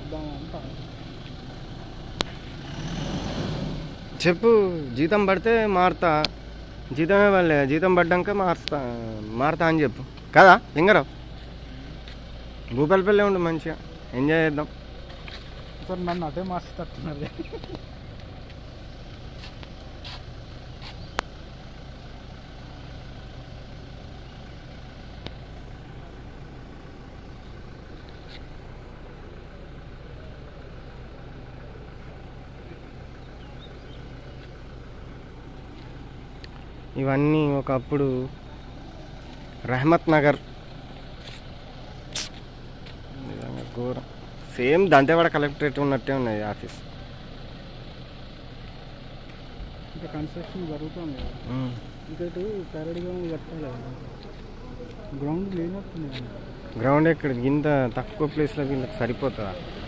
చూద్దాము అంటా చెప్పు జీతం పడితే మారుతా జీతమే పడలే జీతం పడ్డాక మారుతా మారుతా అని చెప్పు కదా లింగరావు భూపాలపల్లి ఉండు మంచిగా ఎంజాయ్ చేద్దాం సార్ నన్ను అదే మార్చుతున్నారు ఇవన్నీ ఒకప్పుడు రహమత్ నగర్ నిజంగా ఘోరం సేమ్ దంతేవాడ కలెక్టరేట్ ఉన్నట్టే ఉన్నది ఆఫీస్ ఇంకా కన్స్ట్రక్షన్ జరుగుతుంది కదా ఉమ్. ఇంకా ఇటు ప్యారెడ్ గ్రౌండ్ కట్టాలి కదా గ్రౌండ్ లేనట్టుంది గ్రౌండ్ ఎక్కడ ఇంత తక్కువ ప్లేస్లో వీళ్ళకి సరిపోతుందా